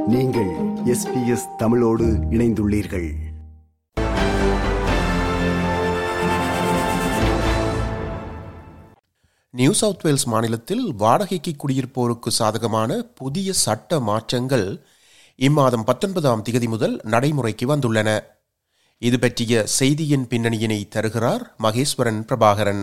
நீங்கள் எஸ்பிஎஸ் தமிழோடு இணைந்துள்ளீர்கள் நியூ சவுத் வேல்ஸ் மாநிலத்தில் வாடகைக்கு குடியிருப்போருக்கு சாதகமான புதிய சட்ட மாற்றங்கள் இம்மாதம் பத்தொன்பதாம் திகதி முதல் நடைமுறைக்கு வந்துள்ளன இது பற்றிய செய்தியின் பின்னணியினை தருகிறார் Maheswaran Prabhakaran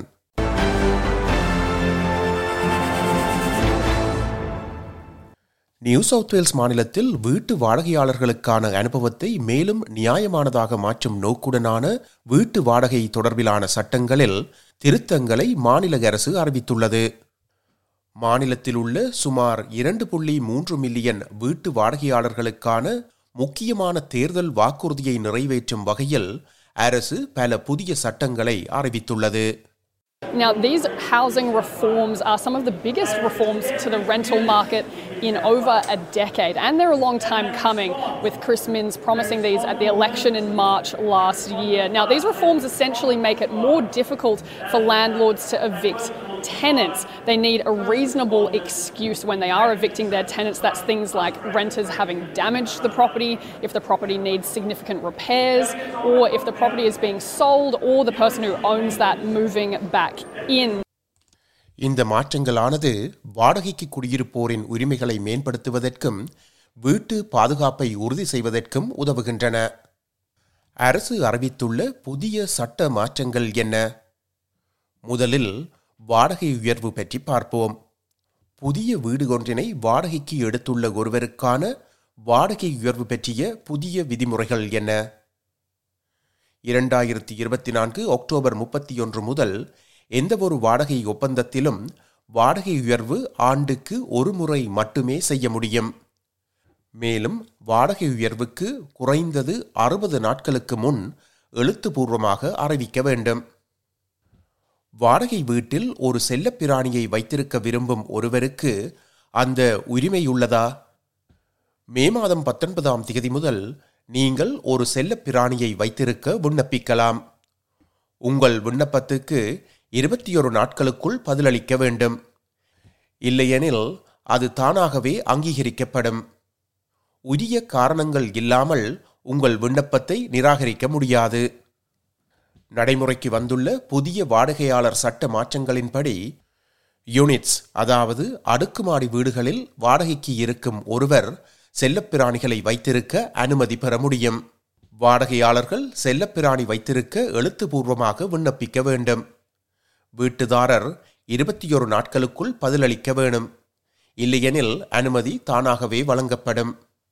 New South Wales மாநிலத்தில் வீட்டு வாடகையாளர்களுக்கான அனுபவத்தை மேலும் நியாயமானதாக மாற்றும் நோக்குடனான வீட்டு வாடகை தொடர்பிலான சட்டங்களில் திருத்தங்களை மாநில அரசு அறிவித்துள்ளது மாநிலத்தில் உள்ள சுமார் இரண்டு புள்ளி மூன்று மில்லியன் வீட்டு வாடகையாளர்களுக்கான முக்கியமான தேர்தல் வாக்குறுதியை நிறைவேற்றும் வகையில் அரசு பல புதிய சட்டங்களை அறிவித்துள்ளது Now, these housing reforms are some of the biggest reforms to the rental market in over a decade, and they're a long time coming, with Chris Minns promising these at the election in March last year. Now, these reforms essentially make it more difficult for landlords to evict tenants. They need a reasonable excuse when they are evicting their tenants. That's things like renters having damaged the property, if the property needs significant repairs, or if the property is being sold, or the person who owns that moving back in. இந்த மாற்றங்களானது வாடகைக்கு குடியிருப்போரின் உரிமைகளை மேம்படுத்துவதற்கும் வீட்டு பாதுகாப்பை உறுதி செய்வதற்கும் உதவுகின்றன அரசு அறிவித்துள்ள புதிய சட்ட மாற்றங்கள் என்ன முதலில் வாடகை உயர்வு பற்றி பார்ப்போம் புதிய வீடு ஒன்றினை வாடகைக்கு எடுத்துள்ள ஒருவருக்கான வாடகை உயர்வு பற்றிய புதிய விதிமுறைகள் என்ன இரண்டாயிரத்தி இருபத்தி நான்கு அக்டோபர் முப்பத்தி ஒன்று முதல் எந்தவொரு வாடகை ஒப்பந்தத்திலும் வாடகை உயர்வு ஆண்டுக்கு ஒரு முறை மட்டுமே செய்ய முடியும் மேலும் வாடகை உயர்வுக்கு குறைந்தது அறுபது நாட்களுக்கு முன் எழுத்துப்பூர்வமாக அறிவிக்க வேண்டும் வாடகை வீட்டில் ஒரு செல்லப்பிராணியை வைத்திருக்க விரும்பும் ஒருவருக்கு அந்த உரிமை உள்ளதா மே மாதம் பத்தொன்பதாம் தேதி முதல் நீங்கள் ஒரு செல்லப்பிராணியை வைத்திருக்க விண்ணப்பிக்கலாம் உங்கள் விண்ணப்பத்துக்கு இருபத்தி ஒரு நாட்களுக்குள் பதிலளிக்க வேண்டும் இல்லையெனில் அது தானாகவே அங்கீகரிக்கப்படும் உரிய காரணங்கள் இல்லாமல் உங்கள் விண்ணப்பத்தை நிராகரிக்க முடியாது நடைமுறைக்கு வந்துள்ள புதிய வாடகையாளர் சட்ட மாற்றங்களின்படி யூனிட்ஸ் அதாவது அடுக்குமாடி வீடுகளில் வாடகைக்கு இருக்கும் ஒருவர் செல்லப்பிராணிகளை வைத்திருக்க அனுமதி பெற முடியும் வாடகையாளர்கள் செல்லப்பிராணி வைத்திருக்க எழுத்துப்பூர்வமாக விண்ணப்பிக்க வேண்டும் வீட்டுதாரர் இருபத்தி ஒரு நாட்களுக்குள் பதிலளிக்க வேணும் இல்லையெனில் அனுமதி தானாகவே வழங்கப்படும்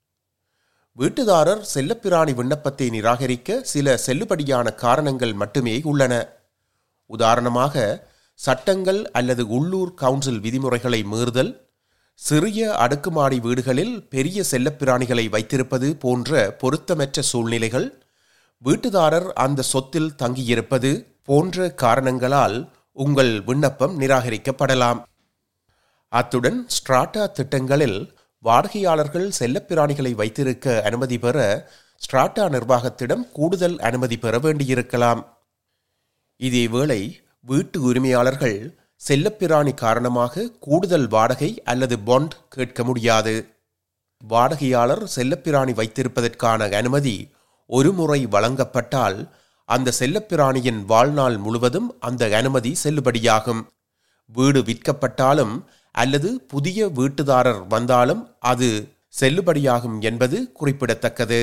வீட்டுதாரர் செல்லப்பிராணி விண்ணப்பத்தை நிராகரிக்க சில செல்லுபடியான காரணங்கள் மட்டுமே உள்ளன உதாரணமாக சட்டங்கள் அல்லது உள்ளூர் கவுன்சில் விதிமுறைகளை மீறுதல் சிறிய அடுக்குமாடி வீடுகளில் பெரிய செல்லப்பிராணிகளை வைத்திருப்பது போன்ற பொருத்தமற்ற சூழ்நிலைகள் வீட்டுதாரர் அந்த சொத்தில் தங்கியிருப்பது போன்ற காரணங்களால் உங்கள் விண்ணப்பம் நிராகரிக்கப்படலாம் அத்துடன் ஸ்ட்ராட்டா திட்டங்களில் வாடகையாளர்கள் செல்லப்பிராணிகளை வைத்திருக்க அனுமதி பெற ஸ்ட்ராட்டா நிர்வாகத்திடம் கூடுதல் அனுமதி பெற வேண்டியிருக்கலாம் இதேவேளை வீட்டு உரிமையாளர்கள் செல்லப்பிராணி காரணமாக கூடுதல் வாடகை அல்லது பாண்ட் கேட்க முடியாது வாடகையாளர் செல்லப்பிராணி வைத்திருப்பதற்கான அனுமதி ஒரு முறை வழங்கப்பட்டால் அந்த செல்லப்பிராணியின் வாழ்நாள் முழுவதும் அந்த அனுமதி செல்லுபடியாகும் வீடு விற்கப்பட்டாலும் அல்லது புதிய வீட்டுதாரர் வந்தாலும் அது செல்லுபடியாகும் என்பது குறிப்பிடத்தக்கது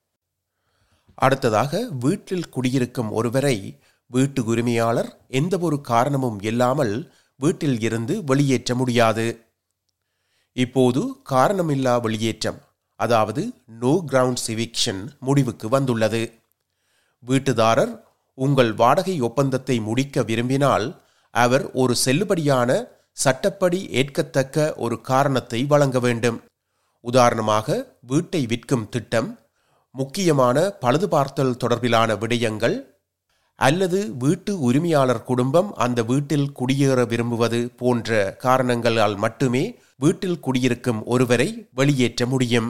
அடுத்ததாக வீட்டில் குடியிருக்கும் ஒருவரை வீட்டு உரிமையாளர் எந்தவொரு காரணமும் இல்லாமல் வீட்டில் இருந்து வெளியேற்ற முடியாது இப்போது காரணமில்லா வெளியேற்றம் அதாவது நோ கிரவுண்ட் சிவிக்ஷன் முடிவுக்கு வந்துள்ளது வீட்டுதாரர் உங்கள் வாடகை ஒப்பந்தத்தை முடிக்க விரும்பினால் அவர் ஒரு செல்லுபடியான சட்டப்படி ஏற்கத்தக்க ஒரு காரணத்தை வழங்க வேண்டும் உதாரணமாக வீட்டை விற்கும் திட்டம் முக்கியமான பழுதுபார்த்தல் தொடர்பிலான விடயங்கள் அல்லது வீட்டு உரிமையாளர் குடும்பம் அந்த வீட்டில் குடியேற விரும்புவது போன்ற காரணங்களால் மட்டுமே வீட்டில் குடியிருக்கும் ஒருவரை வெளியேற்ற முடியும்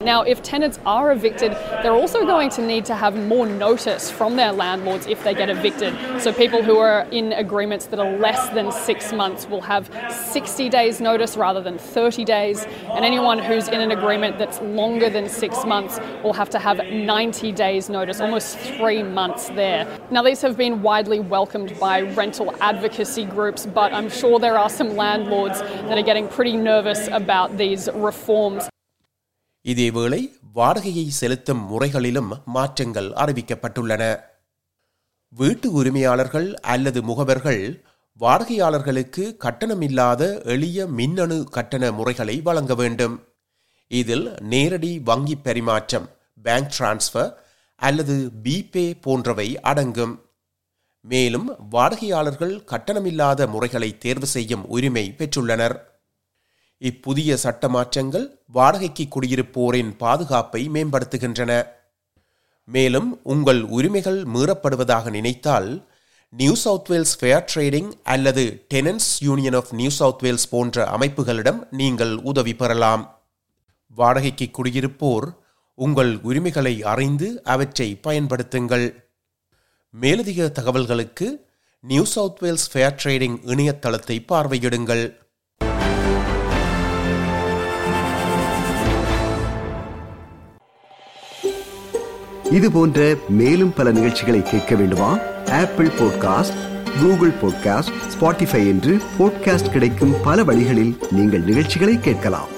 Now, if tenants are evicted, they're also going to need to have more notice from their landlords if they get evicted. So, people who are in agreements that are less than six months will have 60 days' notice rather than 30 days, and anyone who's in an agreement that's longer than six months will have to have 90 days' notice, almost three months there. Now, these have been widely welcomed by rental advocacy groups, but I'm sure there are some landlords that are getting pretty nervous about these reforms. இதேவேளை வாடகையை செலுத்தும் முறைகளிலும் மாற்றங்கள் அறிவிக்கப்பட்டுள்ளன வீட்டு உரிமையாளர்கள் அல்லது முகவர்கள் வாடகையாளர்களுக்கு கட்டணமில்லாத எளிய மின்னணு கட்டண முறைகளை வழங்க வேண்டும் இதில் நேரடி வங்கி பரிமாற்றம் பேங்க் டிரான்ஸ்ஃபர் அல்லது பிபே போன்றவை அடங்கும் மேலும் வாடகையாளர்கள் கட்டணமில்லாத முறைகளை தேர்வு செய்யும் உரிமை பெற்றுள்ளனர் இப்புதிய சட்ட மாற்றங்கள் வாடகைக்கு குடியிருப்போரின் பாதுகாப்பை மேம்படுத்துகின்றன மேலும் உங்கள் உரிமைகள் மீறப்படுவதாக நினைத்தால் New South Wales Fair Trading அல்லது tenants union of New South Wales போன்ற அமைப்புகளிடம் நீங்கள் உதவி பெறலாம் வாடகைக்கு குடியிருப்போர் உங்கள் உரிமைகளை அறிந்து அவற்றை பயன்படுத்துங்கள் மேலதிக தகவல்களுக்கு New South Wales Fair Trading இணையதளத்தை பார்வையிடுங்கள் இது போன்ற மேலும் பல நிகழ்ச்சிகளை கேட்க வேண்டுமா Apple podcast Google podcast Spotify என்று பாட்காஸ்ட் கிடைக்கும் பல வழிகளில் நீங்கள் நிகழ்ச்சிகளை கேட்கலாம்